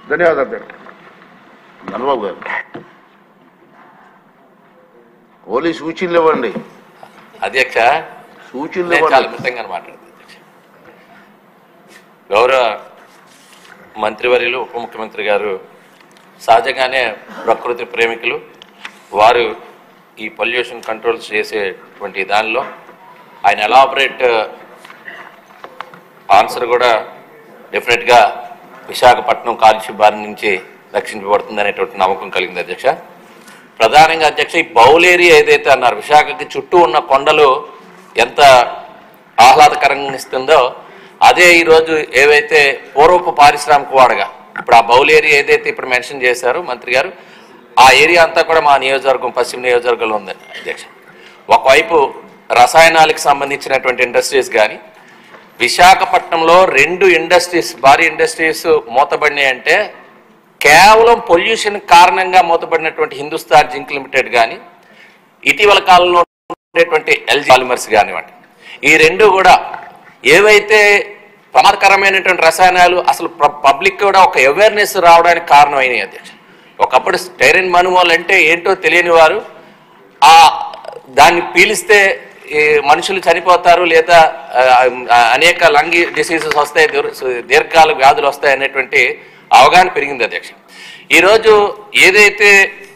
ధన్యవాదాలు అధ్యక్ష చంద్రబాబు గారు ఓన్లీ సూచనలు ఇవ్వండి అధ్యక్ష సూచనలు నేను చాలా ఇవ్వండి మితంగా మాట్లాడుతుంది అధ్యక్ష గౌరవ మంత్రివర్యులు ఉప ముఖ్యమంత్రి గారు సహజంగానే ప్రకృతి ప్రేమికులు వారు ఈ పొల్యూషన్ కంట్రోల్ చేసేటువంటి దానిలో ఆయన ఎలాబరేట్ ఆన్సర్ కూడా డెఫినెట్గా విశాఖపట్నం కాలుష్య బారి నుంచి రక్షించబడుతుంది అనేటువంటి నమ్మకం కలిగింది అధ్యక్ష ప్రధానంగా అధ్యక్ష ఈ బౌల్ ఏరియా ఏదైతే అన్నారు విశాఖకి చుట్టూ ఉన్న కొండలు ఎంత ఆహ్లాదకరంగా ఇస్తుందో అదే ఈరోజు ఏవైతే పూర్వపు పారిశ్రామిక వాడగా ఇప్పుడు ఆ బౌల్ ఏరియా ఏదైతే ఇప్పుడు మెన్షన్ చేశారో మంత్రి గారు ఆ ఏరియా అంతా కూడా మా నియోజకవర్గం పశ్చిమ నియోజకవర్గంలో ఉంది అధ్యక్ష ఒకవైపు రసాయనాలకు సంబంధించినటువంటి ఇండస్ట్రీస్ కానీ విశాఖపట్నంలో రెండు ఇండస్ట్రీస్ భారీ ఇండస్ట్రీస్ మూతబడినాయి అంటే కేవలం పొల్యూషన్ కారణంగా మూతబడినటువంటి హిందుస్థాన్ జింక్ లిమిటెడ్ కానీ ఇటీవల కాలంలో ఉండేటువంటి ఎల్జీ పాలిమర్స్ కానివ్వండి ఈ రెండు కూడా ఏవైతే ప్రమాదకరమైనటువంటి రసాయనాలు అసలు పబ్లిక్ కూడా ఒక అవేర్నెస్ రావడానికి కారణమైనవి అధ్యక్ష ఒకప్పుడు స్టైరిన్ మనుమోల్ అంటే ఏంటో తెలియని వారు ఆ దాన్ని పీలిస్తే ఈ మనుషులు చనిపోతారు లేదా ఆ, ఆ, అనేక లంగి డిసీజెస్ వస్తాయి దీర్- దీర్ఘకాల వ్యాధులు వస్తాయి అనేటువంటి అవగాహన పెరిగింది అధ్యక్ష ఈరోజు ఏదైతే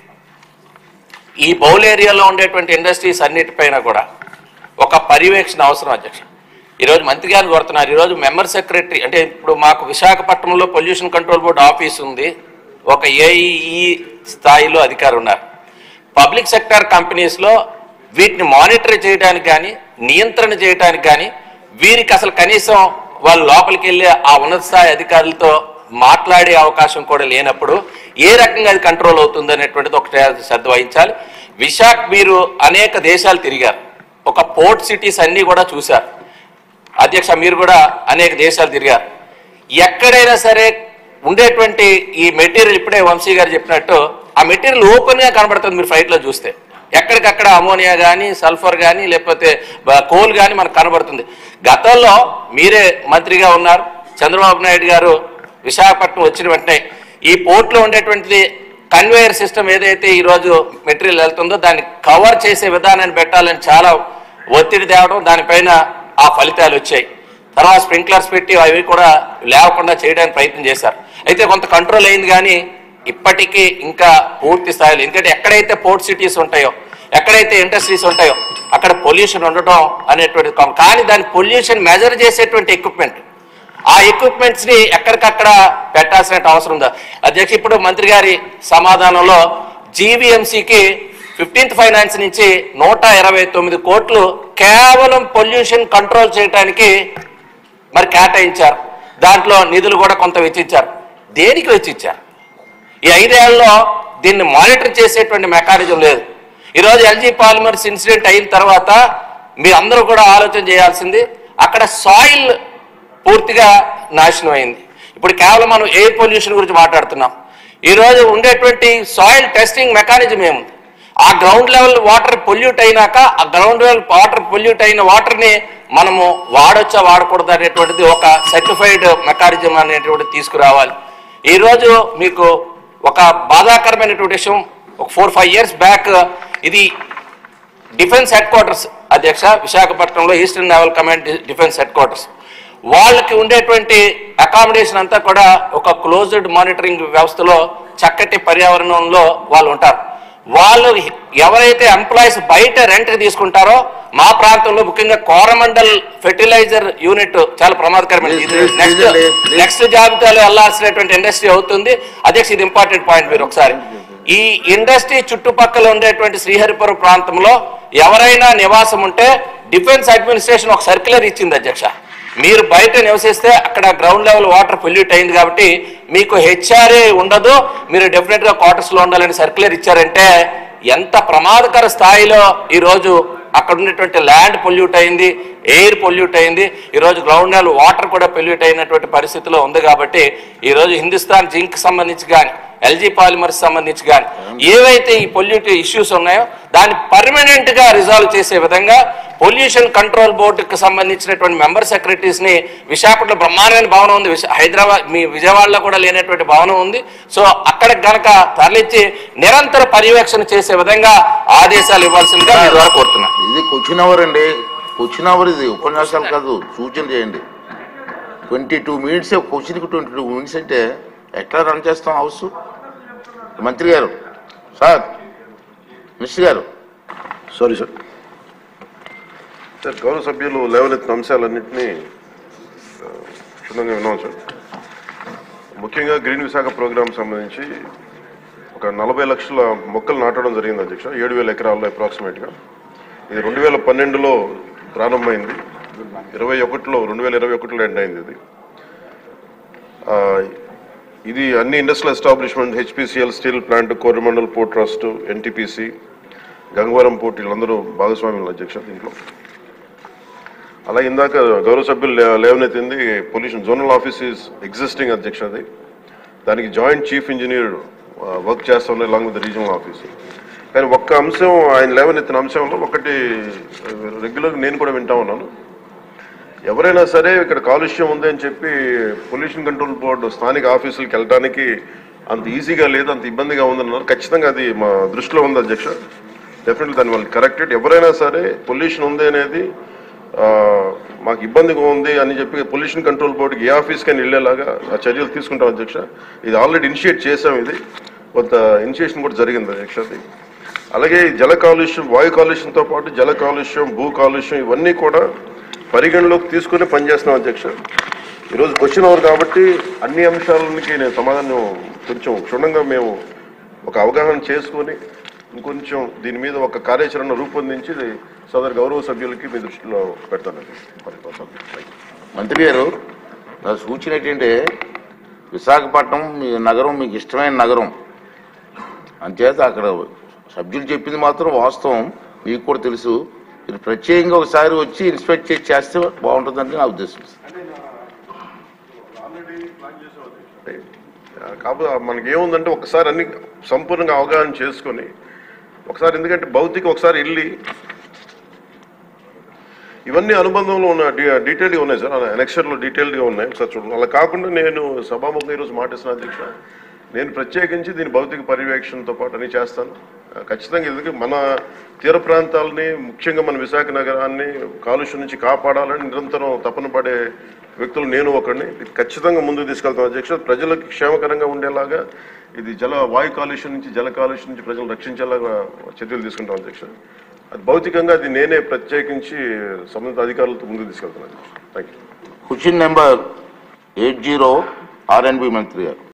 ఈ బౌల్ ఏరియాలో ఉండేటువంటి ఇండస్ట్రీస్ అన్నిటిపైన కూడా ఒక పర్యవేక్షణ అవసరం అధ్యక్ష ఈరోజు మంత్రి గారు కోరుతున్నారు ఈరోజు మెంబర్ సెక్రటరీ అంటే ఇప్పుడు మాకు విశాఖపట్నంలో పొల్యూషన్ కంట్రోల్ బోర్డు ఆఫీస్ ఉంది ఒక ఏఈఈ స్థాయిలో అధికారు ఉన్నారు పబ్లిక్ సెక్టార్ కంపెనీస్లో వీటిని మానిటర్ చేయడానికి కానీ నియంత్రణ చేయడానికి కానీ వీరికి అసలు కనీసం వాళ్ళు లోపలికి వెళ్ళి ఆ ఉన్నత స్థాయి అధికారులతో మాట్లాడే అవకాశం కూడా లేనప్పుడు ఏ రకంగా అది కంట్రోల్ అవుతుంది అనేటువంటిది ఒకటే శ్రద్ధ వహించాలి విశాఖ మీరు అనేక దేశాలు తిరిగారు ఒక పోర్ట్ సిటీస్ అన్నీ కూడా చూశారు అధ్యక్ష మీరు కూడా అనేక దేశాలు తిరిగారు ఎక్కడైనా సరే ఉండేటువంటి ఈ మెటీరియల్ ఇప్పుడే వంశీ గారు చెప్పినట్టు ఆ మెటీరియల్ ఓపెన్ గా కనబడుతుంది మీరు ఫ్లైట్ లో చూస్తే ఎక్కడికక్కడ అమోనియా కానీ సల్ఫర్ కానీ లేకపోతే బ- కోల్ కానీ మనకు కనబడుతుంది గతంలో మీరే మంత్రిగా ఉన్నారు చంద్రబాబు నాయుడు గారు విశాఖపట్నం వచ్చిన వెంటనే ఈ పోర్ట్లో ఉండేటువంటిది కన్వేయర్ సిస్టమ్ ఏదైతే ఈ రోజు మెటీరియల్ వెళ్తుందో దాన్ని కవర్ చేసే విధానాన్ని పెట్టాలని చాలా ఒత్తిడి తేవడం దానిపైన ఆ ఫలితాలు వచ్చాయి తర్వాత స్ప్రింక్లర్స్ పెట్టి అవి కూడా లేకుండా చేయడానికి ప్రయత్నం చేశారు అయితే కొంత కంట్రోల్ అయింది కానీ ఇప్పటికీ ఇంకా పూర్తి స్థాయిలో ఎందుకంటే ఎక్కడైతే పోర్ట్ సిటీస్ ఉంటాయో ఎక్కడైతే ఇండస్ట్రీస్ ఉంటాయో అక్కడ పొల్యూషన్ ఉండటం అనేటువంటి కామన్. కానీ దాని పొల్యూషన్ మెజర్ చేసేటువంటి ఎక్విప్మెంట్ ఆ ఎక్విప్మెంట్స్ ని ఎక్కడికక్కడ పెట్టాల్సిన అవసరం ఉందా అధ్యక్ష ఇప్పుడు మంత్రి గారి సమాధానంలో జీవీఎంసీకి ఫిఫ్టీన్త్ ఫైనాన్స్ నుంచి నూట ఇరవై తొమ్మిది కోట్లు కేవలం పొల్యూషన్ కంట్రోల్ చేయడానికి మరి కేటాయించారు దాంట్లో నిధులు కూడా కొంత వెచ్చించారు దేనికి వెచ్చించారు ఈ ఐదేళ్లలో దీన్ని మానిటర్ చేసేటువంటి మెకానిజం లేదు ఈరోజు ఎల్జీ పాలిమర్స్ ఇన్సిడెంట్ అయిన తర్వాత మీ అందరూ కూడా ఆలోచన చేయాల్సింది అక్కడ సాయిల్ పూర్తిగా నాశనం అయింది ఇప్పుడు కేవలం మనం ఎయిర్ పొల్యూషన్ గురించి మాట్లాడుతున్నాం ఈరోజు ఉండేటువంటి సాయిల్ టెస్టింగ్ మెకానిజం ఏముంది ఆ గ్రౌండ్ లెవెల్ వాటర్ పొల్యూట్ అయినాక ఆ గ్రౌండ్ లెవెల్ వాటర్ పొల్యూట్ అయిన వాటర్ని మనము వాడొచ్చా వాడకూడదు అనేటువంటిది ఒక సర్టిఫైడ్ మెకానిజం అనేటువంటిది తీసుకురావాలి ఈరోజు మీకు ఒక బాధాకరమైనటువంటి విషయం ఒక ఫోర్ ఫైవ్ ఇయర్స్ బ్యాక్ ఇది డిఫెన్స్ హెడ్ క్వార్టర్స్ అధ్యక్ష విశాఖపట్నంలో eastern naval command defence headquarters వాళ్ళకి ఉండేటువంటి అకామిడేషన్ అంతా కూడా ఒక క్లోజ్డ్ మానిటరింగ్ వ్యవస్థలో చక్కటి పర్యావరణంలో వాళ్ళు ఉంటారు వాళ్ళు ఎవరైతే ఎంప్లాయీస్ బయట రెంట్కి తీసుకుంటారో మా ప్రాంతంలో ముఖ్యంగా కోరమండల్ ఫెర్టిలైజర్ యూనిట్ చాలా ప్రమాదకరమైనది ఇది Please, please, next please, please. Next జాబితాలో వెళ్లాల్సినటువంటి ఇండస్ట్రీ అవుతుంది అధ్యక్ష ఇది ఇంపార్టెంట్ పాయింట్ మీరు ఒకసారి ఈ ఇండస్ట్రీ చుట్టుపక్కల ఉండేటువంటి శ్రీహరిపురం ప్రాంతంలో ఎవరైనా నివాసం ఉంటే డిఫెన్స్ అడ్మినిస్ట్రేషన్ ఒక సర్క్యులర్ ఇచ్చింది అధ్యక్ష మీరు బయట నివసిస్తే అక్కడ గ్రౌండ్ లెవెల్ వాటర్ పొల్యూట్ అయింది కాబట్టి మీకు హెచ్ఆర్ఏ ఉండదు మీరు డెఫినెట్ గా క్వార్టర్స్ లో ఉండాలని సర్క్యులర్ ఇచ్చారంటే ఎంత ప్రమాదకర స్థాయిలో ఈ రోజు అక్కడ ఉన్నటువంటి ల్యాండ్ పొల్యూట్ అయింది ఎయిర్ పొల్యూట్ అయింది ఈ రోజు గ్రౌండ్ లెవెల్ వాటర్ కూడా పొల్యూట్ అయినటువంటి పరిస్థితిలో ఉంది కాబట్టి ఈ రోజు హిందుస్థాన్ జింక్ సంబంధించి కానీ ఎల్జీ పాలిమర్స్ సంబంధించి కానీ ఏవైతే ఈ పొల్యూట్ ఇష్యూస్ ఉన్నాయో దాన్ని పర్మనెంట్ గా రిజాల్వ్ చేసే విధంగా పొల్యూషన్ కంట్రోల్ బోర్డుకి సంబంధించినటువంటి మెంబర్ సెక్రటరీస్ ని విశాఖపట్నంలో బ్రహ్మాండమైన భవనం ఉంది విశా- హైదరాబాద్ మీ విజయవాడలో కూడా లేనటువంటి భవనం ఉంది సో అక్కడికి గనక తరలించి నిరంతర పర్యవేక్షణ చేసే విధంగా ఆదేశాలు ఇవ్వాల్సిందిగా మీ ద్వారా కోరుతున్నా ఇది క్వశ్చన్ అవర్ అండి క్వశ్చన్ అవర్ ఇది ఉపన్యాసాలు కాదు సూచన చేయండి ట్వంటీ టూ మినిట్స్ క్వశ్చన్కి ట్వంటీ టూ మినిట్స్ అంటే ఎట్లా రన్ చేస్తాం హౌస్ మంత్రి గారు సార్ మినిస్టర్ గారు సారీ సార్ సార్ గౌరవ సభ్యులు లేవనెత్తిన అంశాలన్నింటినీ ఆ, క్షుణ్ణంగా విన్నాం సార్ ముఖ్యంగా గ్రీన్ విశాఖ ప్రోగ్రామ్ సంబంధించి ఒక నలభై లక్షల మొక్కలు నాటడం జరిగింది అధ్యక్ష ఏడు వేల ఎకరాల్లో అప్రాక్సిమేట్గా ఇది రెండు వేల పన్నెండులో ప్రారంభమైంది ఇరవై ఒకటిలో రెండు వేల ఇరవై ఒకటిలో ఎండ్ అయింది ఇది ఆ, ఇది అన్ని industrial establishment HPCL steel plant Coromandel port trust NTPC Gangavaram port వీళ్ళందరూ భాగస్వామ్యులు అధ్యక్ష దీంట్లో అలా ఇందాక గౌరవ సభ్యులు లే- లేవనెత్తింది pollution zonal office is existing అధ్యక్ష అది దానికి జాయింట్ చీఫ్ ఇంజనీర్ వర్క్ చేస్తా ఉన్నాయి లాంగ్ విత్ రీజనల్ ఆఫీస్ కానీ ఒక్క అంశం ఆయన లేవనెత్తిన అంశంలో ఒకటి రెగ్యులర్ నేను కూడా వింటా ఉన్నాను ఎవరైనా సరే ఇక్కడ కాలుష్యం ఉంది అని చెప్పి పొల్యూషన్ కంట్రోల్ బోర్డు స్థానిక ఆఫీసులకు వెళ్ళడానికి అంత ఈజీగా లేదు అంత ఇబ్బందిగా ఉందన్నారు ఖచ్చితంగా అది మా దృష్టిలో ఉంది అధ్యక్ష డెఫినెట్లీ దాని వాళ్ళు కరెక్టెడ్ ఎవరైనా సరే పొల్యూషన్ ఉంది అనేది ఆ, మాకు ఇబ్బందిగా ఉంది అని చెప్పి పొల్యూషన్ కంట్రోల్ బోర్డుకి ఏ ఆఫీస్కైనా వెళ్ళేలాగా ఆ చర్యలు తీసుకుంటాం అధ్యక్ష ఇది ఆల్రెడీ ఇనిషియేట్ చేసాం ఇది కొంత ఇనిషియేషన్ కూడా జరిగింది అధ్యక్ష అది అలాగే ఈ జల కాలుష్యం వాయు కాలుష్యంతో పాటు జల కాలుష్యం భూ కాలుష్యం ఇవన్నీ కూడా పరిగణలోకి తీసుకుని పనిచేస్తున్నాం అధ్యక్ష ఈరోజు క్వశ్చన్ అవర్ కాబట్టి అన్ని అంశాలకి నేను సమాధానం కొంచెం క్షుణ్ణంగా మేము ఒక అవగాహన చేసుకొని ఇంకొంచెం దీని మీద ఒక కార్యాచరణ రూపొందించి సదరు గౌరవ సభ్యులకి మీ దృష్టిలో పెడతానండి మరి థ్యాంక్ యూ. మంత్రి గారు నా సూచన ఏంటంటే విశాఖపట్నం మీ నగరం మీకు ఇష్టమైన నగరం అంచేత అక్కడ సభ్యులు చెప్పింది మాత్రం వాస్తవం మీకు కూడా తెలుసు మీరు ప్రత్యేకంగా ఒకసారి వచ్చి ఇన్స్పెక్ట్ చేసి చేస్తే బాగుంటుందని నా ఉద్దేశం కాకపోతే మనకి ఏముందంటే ఒకసారి అన్ని సంపూర్ణంగా అవగాహన చేసుకొని ఒకసారి ఎందుకంటే భౌతిక ఒకసారి వెళ్ళి ఇవన్నీ అనుబంధంలో ఉన్న డీ- డీటెయిల్గా ఉన్నాయి సార్ అనెక్సర్లో డీటెయిల్గా ఉన్నాయి ఒకసారి చూడండి అలా కాకుండా నేను సభాముఖంగా ఈరోజు మాటిస్తున్న అధ్యక్ష నేను ప్రత్యేకించి దీని భౌతిక పర్యవేక్షణతో పాటు అన్ని చేస్తాను ఆ, ఖచ్చితంగా ఎందుకంటే మన తీర ప్రాంతాలని ముఖ్యంగా మన విశాఖ నగరాన్ని కాలుష్యం నుంచి కాపాడాలని నిరంతరం తపన పడే వ్యక్తులు నేను ఒకడిని ఇది ఖచ్చితంగా ముందుకు తీసుకెళ్తాను అధ్యక్ష ప్రజలకు క్షేమకరంగా ఉండేలాగా ఇది జల వాయు కాలుష్యం నుంచి జల కాలుష్యం నుంచి ప్రజలు రక్షించేలాగా చర్యలు తీసుకుంటాం అధ్యక్ష అది భౌతికంగా అది నేనే ప్రత్యేకించి సంబంధిత అధికారులతో ముందుకు తీసుకెళ్తున్నాను thank you question number eight zero RNB మంత్రి గారు